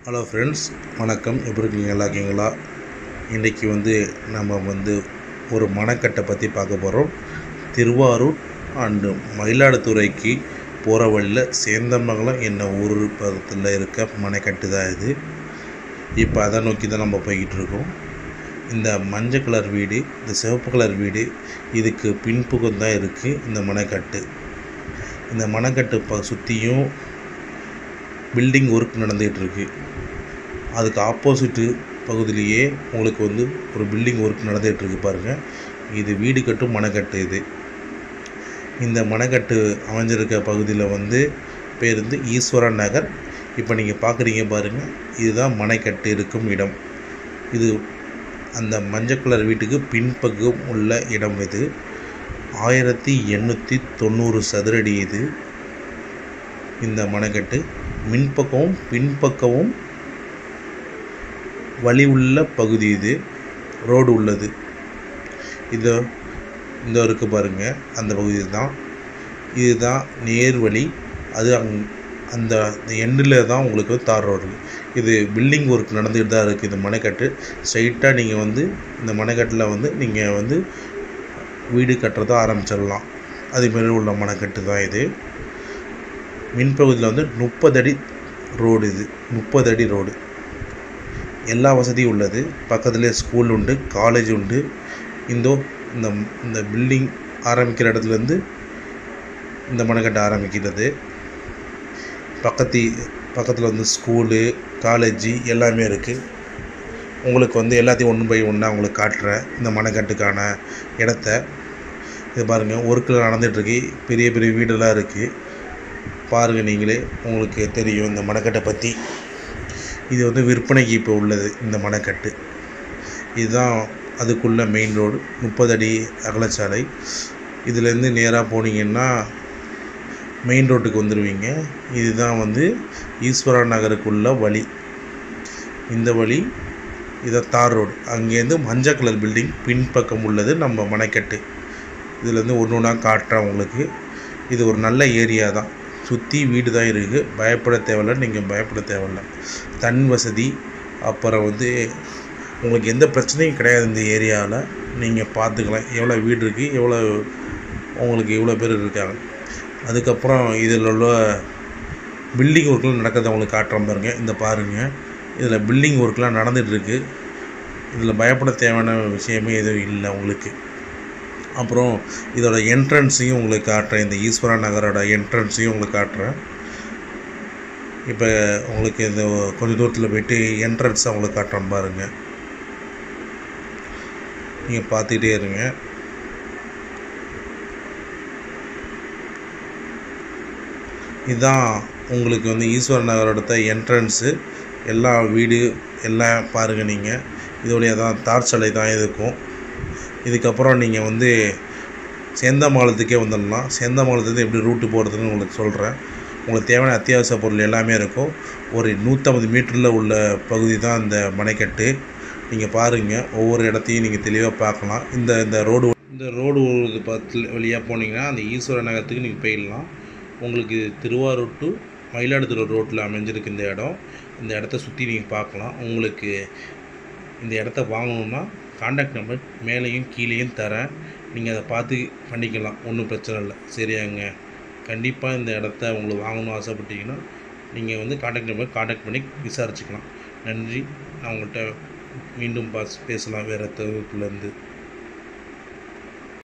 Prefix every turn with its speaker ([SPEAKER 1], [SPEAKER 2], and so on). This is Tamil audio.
[SPEAKER 1] ஹலோ ஃப்ரெண்ட்ஸ் வணக்கம் எப்படி இருக்கீங்க நல்லா இருக்கீங்களா இன்றைக்கி வந்து நம்ம வந்து ஒரு மணக்கட்டை பற்றி பார்க்க போகிறோம் திருவாரூர் அண்டு மயிலாடுதுறைக்கு போகிற வழியில் சேந்தமங்கலம் என்ன ஊர் பக்கத்தில் இருக்க மனைக்கட்டு தான் இது இப்போ அதை நோக்கி தான் நம்ம போய்கிட்டு இருக்கோம் இந்த மஞ்சள் கலர் வீடு இந்த சிவப்பு கலர் வீடு இதுக்கு பின்புறம் தான் இருக்குது இந்த மனைக்கட்டு இந்த மனைக்கட்டு ப சுற்றியும் பில்டிங் ஒர்க் நடந்துகிட்டு இருக்கு அதுக்கு ஆப்போசிட்டு பகுதியிலேயே உங்களுக்கு வந்து ஒரு பில்டிங் ஒர்க் நடந்துகிட்டு இருக்கு பாருங்கள் இது வீடு கட்டும் மனைக்கட்டு இது இந்த மனைக்கட்டு அமைஞ்சிருக்க பகுதியில் வந்து பேர் வந்து ஈஸ்வரன் நகர் இப்போ நீங்கள் பார்க்குறீங்க பாருங்கள் இதுதான் மனைக்கட்டு இருக்கும் இடம் இது அந்த மஞ்சள் கலர் வீட்டுக்கு பின்பக்கம் உள்ள இடம் இது ஆயிரத்தி எண்ணூற்றி தொண்ணூறு சதுரடி இது இந்த மனைக்கட்டு மின்பக்கமும் பின்பக்கமும் வழி உள்ள பகுதி இது ரோடு உள்ளது இது இந்த இருக்கு பாருங்க அந்த பகுதி தான் இதுதான் நேர் வழி அது அங் அந்த எண்டில் தான் உங்களுக்கு தார் ரோடு இது பில்டிங் ஒர்க் நடந்துகிட்டு தான் இருக்குது இந்த மனைக்கட்டு ஸ்ட்ரைட்டாக நீங்கள் வந்து இந்த மனைக்கட்டில் வந்து நீங்கள் வந்து வீடு கட்டுறதை ஆரம்பிச்சிடலாம் அதுமாரி உள்ள மனைக்கட்டு தான் இது மின்பகுதியில் வந்து முப்பது அடி ரோடு இது முப்பது அடி ரோடு எல்லா வசதியும் உள்ளது பக்கத்துலேயே ஸ்கூல் உண்டு காலேஜ் உண்டு இந்தோ இந்த இந்த பில்டிங் ஆரம்பிக்கிற இடத்துலேருந்து இந்த மனைக்கட்டு ஆரம்பிக்கிறது பக்கத்து பக்கத்தில் வந்து ஸ்கூலு காலேஜு எல்லாமே இருக்குது உங்களுக்கு வந்து எல்லாத்தையும் ஒன்று பை ஒன்றா உங்களுக்கு காட்டுறேன் இந்த மனைக்கட்டுக்கான இடத்த இது பாருங்கள் ஒர்க்கில் நடந்துகிட்ருக்கு பெரிய பெரிய வீடெல்லாம் இருக்குது பாருங்கள் நீங்களே உங்களுக்கு தெரியும் இந்த மணக்கட்டை பற்றி இது வந்து விற்பனைக்கு இப்போ உள்ளது இந்த மணக்கட்டு இதுதான் அதுக்குள்ள மெயின் ரோடு முப்பது அடி அகலச்சாலை இதுலேருந்து நேராக போனீங்கன்னா மெயின் ரோட்டுக்கு வந்துடுவீங்க இதுதான் வந்து ஈஸ்வரா நகருக்குள்ள வழி இந்த வழி இதை தார் ரோடு அங்கேருந்து மஞ்சள் கலர் பில்டிங் பின்பக்கம் உள்ளது நம்ம மனைக்கட்டு இதுலேருந்து ஒன்று ஒன்றா காட்டுறேன் உங்களுக்கு இது ஒரு நல்ல ஏரியா தான் சுற்றி வீடு தான் இருக்குது பயப்பட தேவையில்ல நீங்கள் பயப்பட தேவையில்ல தன் வசதி அப்புறம் வந்து உங்களுக்கு எந்த பிரச்சனையும் கிடையாது இந்த ஏரியாவில் நீங்கள் பார்த்துக்கலாம் எவ்வளோ வீடு இருக்குது எவ்வளோ உங்களுக்கு எவ்வளோ பேர் இருக்காங்க அதுக்கப்புறம் இதில் உள்ள பில்டிங் ஒர்க்லாம் நடக்கிறத உங்களுக்கு காட்டுறேன் பாருங்கள் இந்த பாருங்கள் இதில் பில்டிங் ஒர்க்லாம் நடந்துகிட்ருக்கு இதில் பயப்பட தேவையான விஷயமே எதுவும் இல்லை உங்களுக்கு அப்புறம் இதோட என்ட்ரன்ஸையும் உங்களுக்கு காட்டுறேன் இந்த ஈஸ்வரா நகரோட என்ட்ரன்ஸையும் உங்களுக்கு காட்டுறேன் இப்போ உங்களுக்கு இந்த கொஞ்சம் தூரத்தில் போயிட்டு என்ட்ரன்ஸை உங்களுக்கு காட்டுறேன் பாருங்கள் நீங்கள் பார்த்துக்கிட்டே இருங்க இதுதான் உங்களுக்கு வந்து ஈஸ்வர நகரோட என்ட்ரன்ஸு எல்லா வீடு எல்லாம் பாருங்கள் நீங்கள் இதோடைய தான் தார் சாலை தான் இருக்கும் இதுக்கப்புறம் நீங்கள் வந்து சேந்தமாலத்துக்கே வந்துடலாம் சேந்தமாலத்துலேருந்து எப்படி ரூட்டு போகிறதுன்னு உங்களுக்கு சொல்கிறேன் உங்களுக்கு தேவையான அத்தியாவசிய பொருள் எல்லாமே இருக்கும் ஒரு நூற்றம்பது மீட்டரில் உள்ள பகுதி தான் இந்த மனைக்கட்டு நீங்கள் பாருங்கள் ஒவ்வொரு இடத்தையும் நீங்கள் தெளிவாக பார்க்கலாம் இந்த இந்த ரோடு இந்த ரோடு பத்தில் வழியாக போனீங்கன்னா அந்த ஈஸ்வர நகரத்துக்கு நீங்கள் போயிடலாம் உங்களுக்கு திருவாரூர் டு மயிலாடுதுறை ரோட்டில் அமைஞ்சிருக்கு இந்த இடம் இந்த இடத்த சுற்றி நீங்கள் பார்க்கலாம் உங்களுக்கு இந்த இடத்த வாங்கணுன்னா காண்டாக்ட் நம்பர் மேலேயும் கீழேயும் தரேன் நீங்கள் அதை பார்த்து பண்ணிக்கலாம் ஒன்றும் பிரச்சனை இல்லை சரியாங்க கண்டிப்பாக இந்த இடத்த உங்களுக்கு வாங்கணும்னு ஆசைப்பட்டீங்கன்னா நீங்கள் வந்து காண்டாக்ட் நம்பர் காண்டாக்ட் பண்ணி விசாரிச்சுக்கலாம் நன்றி நான் உங்கள்கிட்ட மீண்டும் பாஸ் பேசலாம் வேறு தகுப்புலேருந்து